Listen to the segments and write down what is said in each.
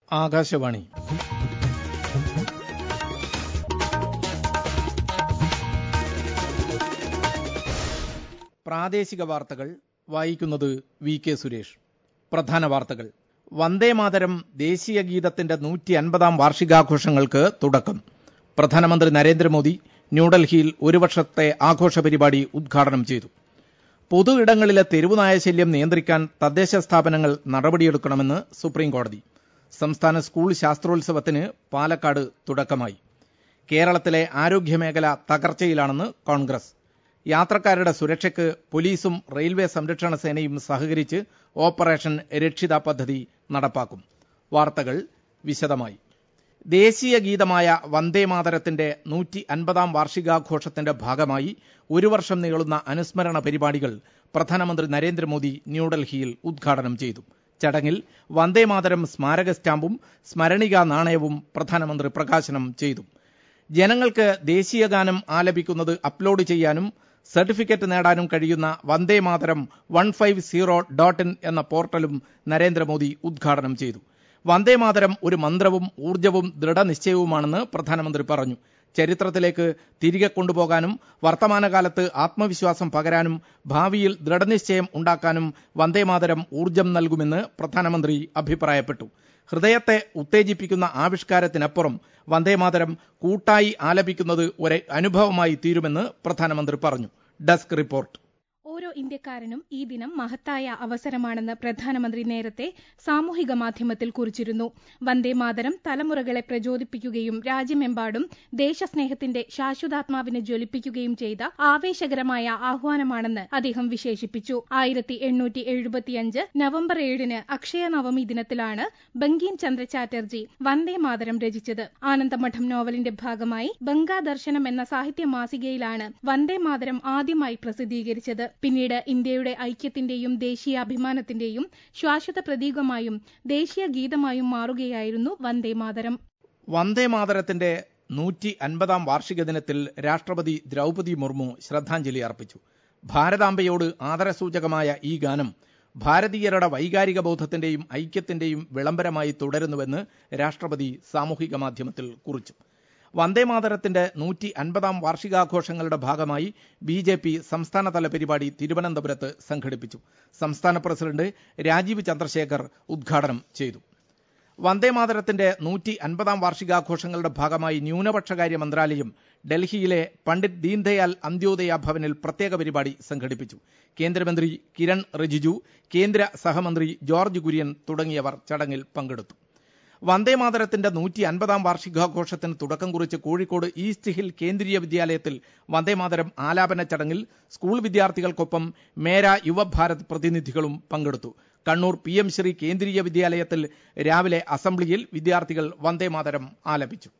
ആകാശവാണി പ്രാദേശിക വാർത്തകൾ വായിക്കുന്നത് വി കെ സുരേഷ് പ്രധാന വാർത്തകൾ വന്ദേമാതരം ദേശീയ ഗീതത്തിന്റെ നൂറ്റി അൻപതാം വാർഷികാഘോഷങ്ങൾക്ക് തുടക്കം പ്രധാനമന്ത്രി നരേന്ദ്രമോദി ന്യൂഡൽഹിയിൽ ഒരു വർഷത്തെ ആഘോഷ പരിപാടി ഉദ്ഘാടനം ചെയ്തു പൊതു ഇടങ്ങളിലെ തെരുവുനായ ശല്യം നിയന്ത്രിക്കാൻ തദ്ദേശ സ്ഥാപനങ്ങൾ നടപടിയെടുക്കണമെന്ന് സുപ്രീം കോടതി സംസ്ഥാന സ്കൂൾ ശാസ്ത്രോത്സവത്തിന് പാലക്കാട് തുടക്കമായി കേരളത്തിലെ ആരോഗ്യമേഖല തകർച്ചയിലാണെന്ന് കോൺഗ്രസ് യാത്രക്കാരുടെ സുരക്ഷയ്ക്ക് പോലീസും റെയിൽവേ സംരക്ഷണ സേനയും സഹകരിച്ച് ഓപ്പറേഷൻ രക്ഷിത പദ്ധതി നടപ്പാക്കും വാർത്തകൾ വിശദമായി ദേശീയ ഗീതമായ വന്ദേമാതരത്തിന്റെ നൂറ്റി അൻപതാം വാർഷികാഘോഷത്തിന്റെ ഭാഗമായി ഒരു വർഷം നീളുന്ന അനുസ്മരണ പരിപാടികൾ പ്രധാനമന്ത്രി നരേന്ദ്രമോദി ന്യൂഡൽഹിയിൽ ഉദ്ഘാടനം ചെയ്തു ചടങ്ങിൽ വന്ദേമാതരം സ്മാരക സ്റ്റാമ്പും സ്മരണികാ നാണയവും പ്രധാനമന്ത്രി പ്രകാശനം ചെയ്തു ജനങ്ങൾക്ക് ദേശീയഗാനം ആലപിക്കുന്നത് അപ്ലോഡ് ചെയ്യാനും സർട്ടിഫിക്കറ്റ് നേടാനും കഴിയുന്ന Vande Mataram one five zero dot in എന്ന പോർട്ടലും നരേന്ദ്രമോദി ഉദ്ഘാടനം ചെയ്തു വന്ദേമാതരം ഒരു മന്ത്രവും ഊർജവും ദൃഢനിശ്ചയവുമാണെന്ന് പ്രധാനമന്ത്രി പറഞ്ഞു ചരിത്രത്തിലേക്ക് തിരികെ കൊണ്ടുപോകാനും വർത്തമാനകാലത്ത് ആത്മവിശ്വാസം പകരാനും ഭാവിയിൽ ദൃഢനിശ്ചയം ഉണ്ടാക്കാനും വന്ദേമാതരം ഊർജം നൽകുമെന്ന് പ്രധാനമന്ത്രി അഭിപ്രായപ്പെട്ടു ഹൃദയത്തെ ഉത്തേജിപ്പിക്കുന്ന ആവിഷ്കാരത്തിനപ്പുറം വന്ദേമാതരം കൂട്ടായി ആലപിക്കുന്നത് ഒരു അനുഭവമായി തീരുമെന്ന് പ്രധാനമന്ത്രി പറഞ്ഞു ഡെസ്ക് റിപ്പോർട്ട് ഓരോ ഇന്ത്യക്കാരനും ഈ ദിനം മഹത്തായ അവസരമാണെന്ന് പ്രധാനമന്ത്രി നേരത്തെ സാമൂഹിക മാധ്യമത്തിൽ കുറിച്ചിരുന്നു വന്ദേമാതരം തലമുറകളെ പ്രചോദിപ്പിക്കുകയും രാജ്യമെമ്പാടും ദേശസ്നേഹത്തിന്റെ ശാശ്വതാത്മാവിനെ ജ്വലിപ്പിക്കുകയും ചെയ്ത ആവേശകരമായ ആഹ്വാനമാണെന്ന് അദ്ദേഹം വിശേഷിപ്പിച്ചു ആയിരത്തി എണ്ണൂറ്റി എഴുപത്തിയഞ്ച് നവംബർ ഏഴിന് അക്ഷയ നവമി ദിനത്തിലാണ് ബങ്കിം ചന്ദ്ര ചാറ്റർജി വന്ദേമാതരം രചിച്ചത് ആനന്ദമഠം നോവലിന്റെ ഭാഗമായി ബംഗാദർശനം എന്ന സാഹിത്യ മാസികയിലാണ് വന്ദേമാതരം ആദ്യമായി പ്രസിദ്ധീകരിച്ചത് പിന്നീട് ഇന്ത്യയുടെ ഐക്യത്തിന്റെയും ദേശീയാഭിമാനത്തിന്റെയും ശാശ്വത പ്രതീകമായും ദേശീയ ഗീതമായും മാറുകയായിരുന്നു വന്ദേമാതരം വന്ദേമാതരത്തിന്റെ നൂറ്റി അൻപതാം വാർഷിക ദിനത്തിൽ രാഷ്ട്രപതി ദ്രൗപതി മുർമു ശ്രദ്ധാഞ്ജലി അർപ്പിച്ചു ഭാരതാംബയോട് ആദരസൂചകമായ ഈ ഗാനം ഭാരതീയരുടെ വൈകാരിക ബോധത്തിന്റെയും ഐക്യത്തിന്റെയും വിളംബരമായി തുടരുന്നുവെന്ന് രാഷ്ട്രപതി സാമൂഹിക മാധ്യമത്തിൽ കുറിച്ചു വന്ദേമാതരത്തിന്റെ നൂറ്റി അൻപതാം വാർഷികാഘോഷങ്ങളുടെ ഭാഗമായി ബി ജെ പി സംസ്ഥാനതല പരിപാടി തിരുവനന്തപുരത്ത് സംഘടിപ്പിച്ചു സംസ്ഥാന പ്രസിഡന്റ് രാജീവ് ചന്ദ്രശേഖർ ഉദ്ഘാടനം ചെയ്തു വന്ദേമാതരത്തിന്റെ നൂറ്റി അൻപതാം വാർഷികാഘോഷങ്ങളുടെ ഭാഗമായി ന്യൂനപക്ഷകാര്യ മന്ത്രാലയം ഡൽഹിയിലെ പണ്ഡിറ്റ് ദീൻദയാൽ അന്ത്യോദയ ഭവനിൽ പ്രത്യേക പരിപാടി സംഘടിപ്പിച്ചു കേന്ദ്രമന്ത്രി കിരൺ റിജിജു കേന്ദ്ര സഹമന്ത്രി ജോർജ് കുര്യൻ തുടങ്ങിയവർ ചടങ്ങിൽ പങ്കെടുത്തു വന്ദേമാതരത്തിന്റെ നൂറ്റി അൻപതാം വാർഷികാഘോഷത്തിന് തുടക്കം കുറിച്ച് കോഴിക്കോട് ഈസ്റ്റ് ഹിൽ കേന്ദ്രീയ വിദ്യാലയത്തിൽ വന്ദേമാതരം ആലാപന ചടങ്ങിൽ സ്കൂൾ വിദ്യാർത്ഥികൾക്കൊപ്പം മേര യുവഭാരത് പ്രതിനിധികളും പങ്കെടുത്തു കണ്ണൂർ പി എം ശ്രീ കേന്ദ്രീയ വിദ്യാലയത്തിൽ രാവിലെ അസംബ്ലിയിൽ വിദ്യാർത്ഥികൾ വന്ദേമാതരം ആലപിച്ചു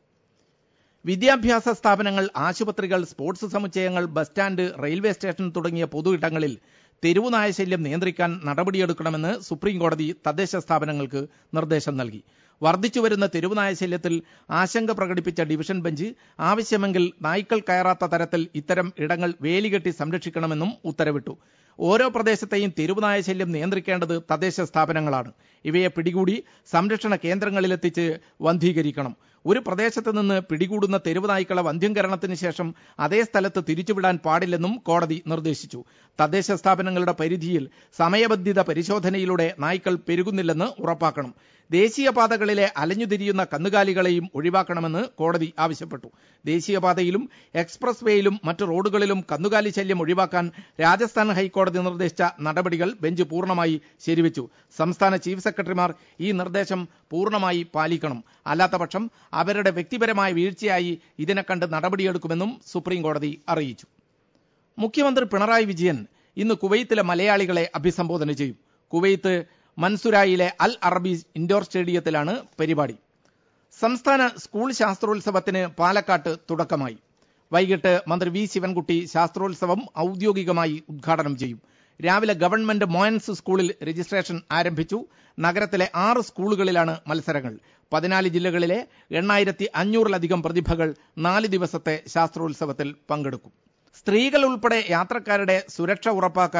വിദ്യാഭ്യാസ സ്ഥാപനങ്ങൾ ആശുപത്രികൾ സ്പോർട്സ് സമുച്ചയങ്ങൾ ബസ് സ്റ്റാൻഡ് റെയിൽവേ സ്റ്റേഷൻ തുടങ്ങിയ പൊതു ഇടങ്ങളിൽ തെരുവുനായ ശല്യം നിയന്ത്രിക്കാൻ നടപടിയെടുക്കണമെന്ന് സുപ്രീം കോടതി തദ്ദേശ സ്ഥാപനങ്ങൾക്ക് നിർദ്ദേശം നൽകി വർദ്ധിച്ചുവരുന്ന തെരുവുനായ ശല്യത്തിൽ ആശങ്ക പ്രകടിപ്പിച്ച ഡിവിഷൻ ബെഞ്ച് ആവശ്യമെങ്കിൽ നായ്ക്കൾ കയറാത്ത തരത്തിൽ ഇത്തരം ഇടങ്ങൾ വേലികെട്ടി സംരക്ഷിക്കണമെന്നും ഉത്തരവിട്ടു ഓരോ പ്രദേശത്തെയും തെരുവുനായ ശല്യം നിയന്ത്രിക്കേണ്ടത് തദ്ദേശ സ്ഥാപനങ്ങളാണ് ഇവയെ പിടികൂടി സംരക്ഷണ കേന്ദ്രങ്ങളിലെത്തിച്ച് വന്ധീകരിക്കണം ഒരു പ്രദേശത്ത് നിന്ന് പിടികൂടുന്ന തെരുവ് നായ്ക്കളെ വന്ധ്യംകരണത്തിന് ശേഷം അതേ സ്ഥലത്ത് തിരിച്ചുവിടാൻ പാടില്ലെന്നും കോടതി നിർദ്ദേശിച്ചു തദ്ദേശ സ്ഥാപനങ്ങളുടെ പരിധിയിൽ സമയബന്ധിത പരിശോധനയിലൂടെ നായ്ക്കൾ പെരുകുന്നില്ലെന്ന് ഉറപ്പാക്കണം ദേശീയപാതകളിലെ അലഞ്ഞുതിരിയുന്ന കന്നുകാലികളെയും ഒഴിവാക്കണമെന്ന് കോടതി ആവശ്യപ്പെട്ടു ദേശീയപാതയിലും എക്സ്പ്രസ് വേയിലും മറ്റ് റോഡുകളിലും കന്നുകാലി ശല്യം ഒഴിവാക്കാൻ രാജസ്ഥാൻ ഹൈക്കോടതി നിർദ്ദേശിച്ച നടപടികൾ ബെഞ്ച് പൂർണ്ണമായി ശരിവെച്ചു സംസ്ഥാന ചീഫ് സെക്രട്ടറിമാർ ഈ നിർദ്ദേശം പൂർണ്ണമായി പാലിക്കണം അല്ലാത്തപക്ഷം അവരുടെ വ്യക്തിപരമായ വീഴ്ചയായി ഇതിനെ കണ്ട് നടപടിയെടുക്കുമെന്നും സുപ്രീം കോടതി അറിയിച്ചു മുഖ്യമന്ത്രി പിണറായി വിജയൻ ഇന്ന് കുവൈത്തിലെ മലയാളികളെ അഭിസംബോധന ചെയ്യും കുവൈത്ത് മൻസുരായിലെ അൽ അറബി ഇൻഡോർ സ്റ്റേഡിയത്തിലാണ് പരിപാടി സംസ്ഥാന സ്കൂൾ ശാസ്ത്രോത്സവത്തിന് പാലക്കാട്ട് തുടക്കമായി വൈകിട്ട് മന്ത്രി വി ശിവൻകുട്ടി ശാസ്ത്രോത്സവം ഔദ്യോഗികമായി ഉദ്ഘാടനം ചെയ്യും രാവിലെ ഗവൺമെന്റ് മോയൻസ് സ്കൂളിൽ രജിസ്ട്രേഷൻ ആരംഭിച്ചു നഗരത്തിലെ ആറ് സ്കൂളുകളിലാണ് മത്സരങ്ങൾ പതിനാല് ജില്ലകളിലെ എണ്ണായിരത്തി അഞ്ഞൂറിലധികം പ്രതിഭകൾ നാല് ദിവസത്തെ ശാസ്ത്രോത്സവത്തിൽ പങ്കെടുക്കും സ്ത്രീകൾ ഉൾപ്പെടെ യാത്രക്കാരുടെ സുരക്ഷ ഉറപ്പാക്കാനും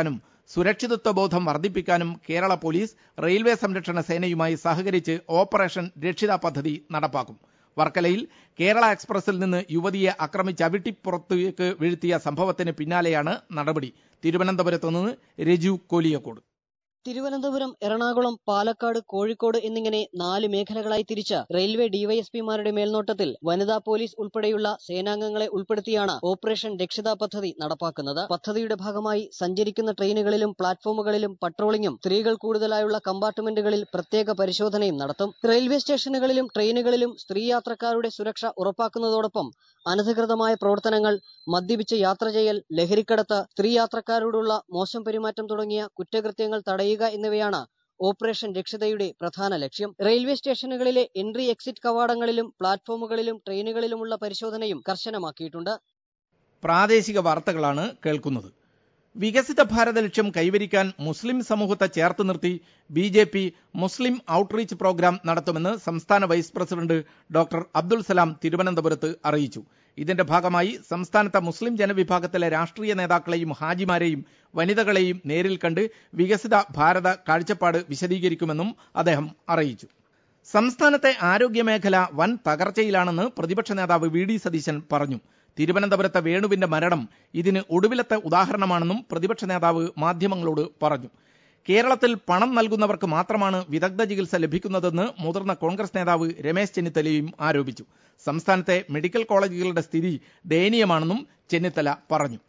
സുരക്ഷിതത്വ ബോധം വർദ്ധിപ്പിക്കാനും കേരള പോലീസ് റെയിൽവേ സംരക്ഷണ സേനയുമായി സഹകരിച്ച് ഓപ്പറേഷൻ രക്ഷിത പദ്ധതി നടപ്പാക്കും വർക്കലയിൽ കേരള എക്സ്പ്രസിൽ നിന്ന് യുവതിയെ ആക്രമിച്ച് അവിട്ടിപ്പുറത്തേക്ക് വീഴ്ത്തിയ സംഭവത്തിന് പിന്നാലെയാണ് നടപടി തിരുവനന്തപുരത്ത് നിന്ന് രജു കോലിയക്കോട് തിരുവനന്തപുരം എറണാകുളം പാലക്കാട് കോഴിക്കോട് എന്നിങ്ങനെ നാല് മേഖലകളായി തിരിച്ച റെയിൽവേ ഡിവൈഎസ്പിമാരുടെ മേൽനോട്ടത്തിൽ വനിതാ പോലീസ് ഉൾപ്പെടെയുള്ള സേനാംഗങ്ങളെ ഉൾപ്പെടുത്തിയാണ് ഓപ്പറേഷൻ രക്ഷിത പദ്ധതി നടപ്പാക്കുന്നത് പദ്ധതിയുടെ ഭാഗമായി സഞ്ചരിക്കുന്ന ട്രെയിനുകളിലും പ്ലാറ്റ്ഫോമുകളിലും പട്രോളിംഗും സ്ത്രീകൾ കൂടുതലായുള്ള കമ്പാർട്ട്മെന്റുകളിൽ പ്രത്യേക പരിശോധനയും നടത്തും റെയിൽവേ സ്റ്റേഷനുകളിലും ട്രെയിനുകളിലും സ്ത്രീ യാത്രക്കാരുടെ സുരക്ഷ ഉറപ്പാക്കുന്നതോടൊപ്പം അനധികൃതമായ പ്രവർത്തനങ്ങൾ മദ്യപിച്ച് യാത്ര ചെയ്യൽ ലഹരിക്കടത്ത് സ്ത്രീ യാത്രക്കാരോടുള്ള മോശം പെരുമാറ്റം തുടങ്ങിയ കുറ്റകൃത്യങ്ങൾ തടയുക എന്നിവയാണ് ഓപ്പറേഷൻ രക്ഷിതയുടെ പ്രധാന ലക്ഷ്യം റെയിൽവേ സ്റ്റേഷനുകളിലെ എൻട്രി എക്സിറ്റ് കവാടങ്ങളിലും പ്ലാറ്റ്ഫോമുകളിലും ട്രെയിനുകളിലുമുള്ള പരിശോധനയും കർശനമാക്കിയിട്ടുണ്ട് പ്രാദേശിക വാർത്തകളാണ് കേൾക്കുന്നത് വികസിത ഭാരത ലക്ഷ്യം കൈവരിക്കാൻ മുസ്ലിം സമൂഹത്തെ ചേർത്ത് നിർത്തി B J P Muslim outreach programme നടത്തുമെന്ന് സംസ്ഥാന vice president doctor Abdul Salam തിരുവനന്തപുരത്ത് അറിയിച്ചു ഇതിന്റെ ഭാഗമായി സംസ്ഥാനത്തെ മുസ്ലിം ജനവിഭാഗത്തിലെ രാഷ്ട്രീയ നേതാക്കളെയും ഹാജിമാരെയും വനിതകളെയും നേരിൽ കണ്ട് വികസിത ഭാരത കാഴ്ചപ്പാട് വിശദീകരിക്കുമെന്നും അദ്ദേഹം അറിയിച്ചു സംസ്ഥാനത്തെ ആരോഗ്യമേഖല വൻ തകർച്ചയിലാണെന്ന് പ്രതിപക്ഷ നേതാവ് വി ഡി സതീശൻ പറഞ്ഞു തിരുവനന്തപുരത്തെ വേണുവിന്റെ മരണം ഇതിന് ഒടുവിലത്തെ ഉദാഹരണമാണെന്നും പ്രതിപക്ഷ നേതാവ് മാധ്യമങ്ങളോട് പറഞ്ഞു കേരളത്തിൽ പണം നൽകുന്നവർക്ക് മാത്രമാണ് വിദഗ്ധ ചികിത്സ ലഭിക്കുന്നതെന്ന് മുതിർന്ന കോൺഗ്രസ് നേതാവ് രമേശ് ചെന്നിത്തലയും ആരോപിച്ചു സംസ്ഥാനത്തെ മെഡിക്കൽ കോളേജുകളുടെ സ്ഥിതി ദയനീയമാണെന്നും ചെന്നിത്തല പറഞ്ഞു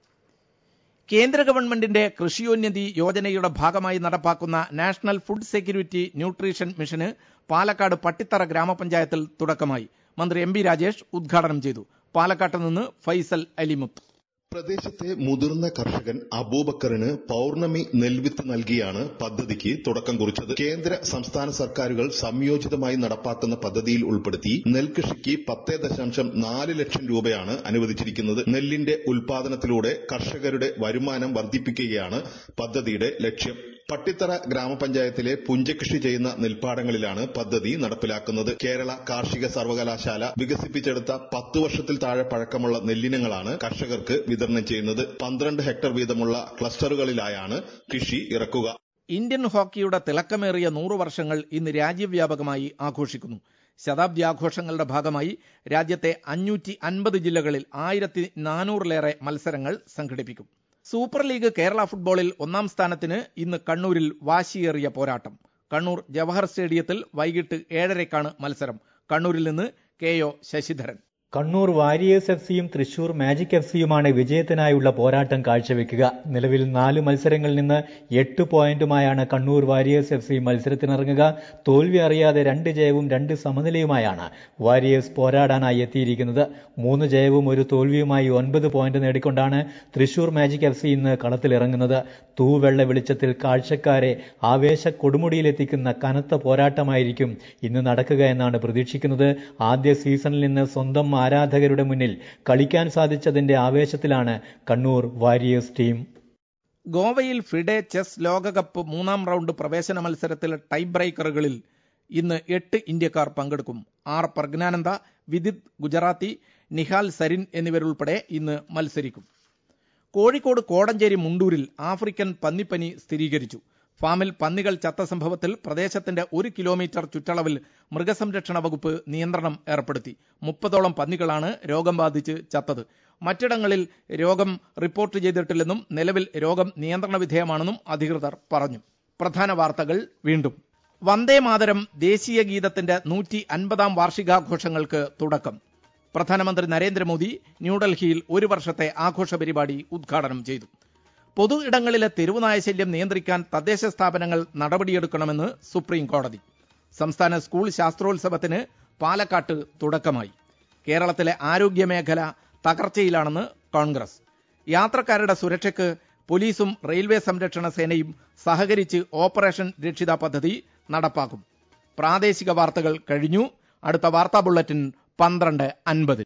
കേന്ദ്ര ഗവൺമെന്റിന്റെ കൃഷിയോന്നതി യോജനയുടെ ഭാഗമായി നടപ്പാക്കുന്ന നാഷണൽ ഫുഡ് സെക്യൂരിറ്റി ന്യൂട്രീഷൻ മിഷന് പാലക്കാട് പട്ടിത്തറ ഗ്രാമപഞ്ചായത്തിൽ തുടക്കമായി മന്ത്രി എം ബി രാജേഷ് ഉദ്ഘാടനം ചെയ്തു പാലക്കാട്ട് നിന്ന് ഫൈസൽ അലിമുത്ത് പ്രദേശത്തെ മുതിർന്ന കർഷകൻ അബൂബക്കറിന് പൌർണമി നെൽവിത്ത് നൽകിയാണ് പദ്ധതിക്ക് തുടക്കം കുറിച്ചത് കേന്ദ്ര സംസ്ഥാന സർക്കാരുകൾ സംയോജിതമായി നടപ്പാക്കുന്ന പദ്ധതിയിൽ ഉൾപ്പെടുത്തി നെൽകൃഷിക്ക് പത്ത് ദശാംശം നാല് ലക്ഷം രൂപയാണ് അനുവദിച്ചിരിക്കുന്നത് നെല്ലിന്റെ ഉൽപാദനത്തിലൂടെ കർഷകരുടെ വരുമാനം വർദ്ധിപ്പിക്കുകയാണ് പദ്ധതിയുടെ ലക്ഷ്യം പട്ടിത്തറ ഗ്രാമപഞ്ചായത്തിലെ പുഞ്ചകൃഷി ചെയ്യുന്ന നെൽപ്പാടങ്ങളിലാണ് പദ്ധതി നടപ്പിലാക്കുന്നത് കേരള കാർഷിക സർവകലാശാല വികസിപ്പിച്ചെടുത്ത പത്ത് വർഷത്തിൽ താഴെ പഴക്കമുള്ള നെല്ലിനങ്ങളാണ് കർഷകർക്ക് വിതരണം ചെയ്യുന്നത് പന്ത്രണ്ട് ഹെക്ടർ വീതമുള്ള ക്ലസ്റ്ററുകളിലായാണ് കൃഷി ഇറക്കുക ഇന്ത്യൻ ഹോക്കിയുടെ തിളക്കമേറിയ നൂറു വർഷങ്ങൾ ഇന്ന് രാജ്യവ്യാപകമായി ആഘോഷിക്കുന്നു ശതാബ്ദി ആഘോഷങ്ങളുടെ ഭാഗമായി രാജ്യത്തെ അഞ്ഞൂറ്റി അൻപത് ജില്ലകളിൽ ആയിരത്തി നാനൂറിലേറെ മത്സരങ്ങൾ സംഘടിപ്പിക്കും സൂപ്പർ ലീഗ് കേരള ഫുട്ബോളിൽ ഒന്നാം സ്ഥാനത്തിന് ഇന്ന് കണ്ണൂരിൽ വാശിയേറിയ പോരാട്ടം കണ്ണൂർ ജവഹർ സ്റ്റേഡിയത്തിൽ വൈകിട്ട് ഏഴരയ്ക്കാണ് മത്സരം കണ്ണൂരിൽ നിന്ന് K O Sasidharan Kannur Warriors F സിയും തൃശൂർ മാജിക് എഫ് സിയുമാണ് വിജയത്തിനായുള്ള പോരാട്ടം കാഴ്ചവെക്കുക നിലവിൽ നാല് മത്സരങ്ങളിൽ നിന്ന് എട്ട് പോയിന്റുമായാണ് കണ്ണൂർ വാരിയേഴ്സ് എഫ് സി മത്സരത്തിനിറങ്ങുക തോൽവി അറിയാതെ രണ്ട് ജയവും രണ്ട് സമനിലയുമായാണ് വാരിയേഴ്സ് പോരാടാനായി എത്തിയിരിക്കുന്നത് മൂന്ന് ജയവും ഒരു തോൽവിയുമായി ഒൻപത് പോയിന്റ് നേടിക്കൊണ്ടാണ് തൃശൂർ മാജിക് എഫ് സി ഇന്ന് കളത്തിലിറങ്ങുന്നത് തൂവെള്ള വെളിച്ചത്തിൽ കാഴ്ചക്കാരെ ആവേശ കൊടുമുടിയിലെത്തിക്കുന്ന കനത്ത പോരാട്ടമായിരിക്കും ഇന്ന് നടക്കുക എന്നാണ് പ്രതീക്ഷിക്കുന്നത് ആദ്യ സീസണിൽ നിന്ന് സ്വന്തം ആരാധകരുടെ മുന്നിൽ കളിക്കാൻ സാധിച്ചതിന്റെ ആവേശത്തിലാണ് കണ്ണൂർ വാരിയേഴ്സ് ടീം ഗോവയിൽ ഫിഡെ ചെസ് ലോകകപ്പ് മൂന്നാം റൗണ്ട് പ്രവേശന മത്സരത്തിൽ ടൈ ബ്രേക്കറുകളിൽ ഇന്ന് എട്ട് ഇന്ത്യക്കാർ പങ്കെടുക്കും ആർ പ്രജ്ഞാനന്ദ വിദിത് ഗുജറാത്തി നിഹാൽ സരിൻ എന്നിവരുൾപ്പെടെ ഇന്ന് മത്സരിക്കും കോഴിക്കോട് കോടഞ്ചേരി മുണ്ടൂരിൽ ആഫ്രിക്കൻ പന്നിപ്പനി സ്ഥിരീകരിച്ചു ഫാമിൽ പന്നികൾ ചത്ത സംഭവത്തിൽ പ്രദേശത്തിന്റെ ഒരു കിലോമീറ്റർ ചുറ്റളവിൽ മൃഗസംരക്ഷണ വകുപ്പ് നിയന്ത്രണം ഏർപ്പെടുത്തി മുപ്പതോളം പന്നികളാണ് രോഗം ബാധിച്ച് ചത്തത് മറ്റിടങ്ങളിൽ രോഗം റിപ്പോർട്ട് ചെയ്തിട്ടില്ലെന്നും നിലവിൽ രോഗം നിയന്ത്രണ വിധേയമാണെന്നും അധികൃതർ പറഞ്ഞു പ്രധാന വാർത്തകൾ വീണ്ടും വന്ദേ മാതരം ദേശീയ ഗീതത്തിന്റെ നൂറ്റി അൻപതാം വാർഷികാഘോഷങ്ങൾക്ക് തുടക്കം പ്രധാനമന്ത്രി നരേന്ദ്രമോദി ന്യൂഡൽഹിയിൽ ഒരു വർഷത്തെ ആഘോഷ പരിപാടി ഉദ്ഘാടനം ചെയ്തു പൊതു ഇടങ്ങളിലെ തെരുവുനായശല്യം നിയന്ത്രിക്കാൻ തദ്ദേശ സ്ഥാപനങ്ങൾ നടപടിയെടുക്കണമെന്ന് സുപ്രീം കോടതി സംസ്ഥാന സ്കൂൾ ശാസ്ത്രോത്സവത്തിന് പാലക്കാട്ട് തുടക്കമായി കേരളത്തിലെ ആരോഗ്യമേഖല തകർച്ചയിലാണെന്ന് കോൺഗ്രസ് യാത്രക്കാരുടെ സുരക്ഷയ്ക്ക് പോലീസും റെയിൽവേ സംരക്ഷണ സേനയും സഹകരിച്ച് ഓപ്പറേഷൻ രക്ഷിത പദ്ധതി നടപ്പാക്കും പ്രാദേശിക വാർത്തകൾ കഴിഞ്ഞു അടുത്ത വാർത്താ ബുള്ളറ്റിൻ പന്ത്രണ്ട് അൻപതിൽ